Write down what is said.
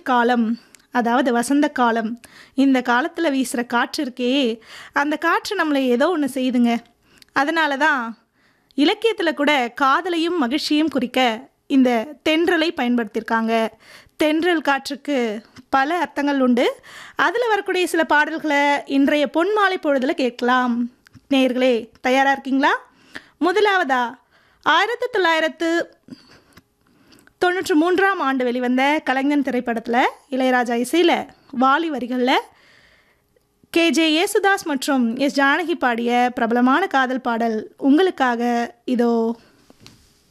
குளிர்காலம் அதாவது வசந்த காலம் இந்த காலத்தில் வீசுகிற காற்று இருக்கே அந்த காற்று நம்மளை ஏதோ ஒன்று செய்யுதுங்க அதனால தான் இலக்கியத்தில் கூட காதலையும் மகிழ்ச்சியும் குறிக்க இந்த தென்றலை பயன்படுத்தியிருக்காங்க தென்றல் காற்றுக்கு பல அர்த்தங்கள் உண்டு அதில் வரக்கூடிய சில பாடல்களை இன்றைய பொன்மாலை பொழுதில் கேட்கலாம் நேயர்களே தயாராக இருக்கீங்களா முதலாவதா ஆயிரத்தி தொள்ளாயிரத்து தொண்ணூற்றி மூன்றாம் ஆண்டு வெளிவந்த கலைஞன் திரைப்படத்தில் இளையராஜா இசையில் வாலி வரிகளில் கேஜே யேசுதாஸ் மற்றும் எஸ் ஜானகி பாடிய பிரபலமான காதல் பாடல் உங்களுக்காக இதோ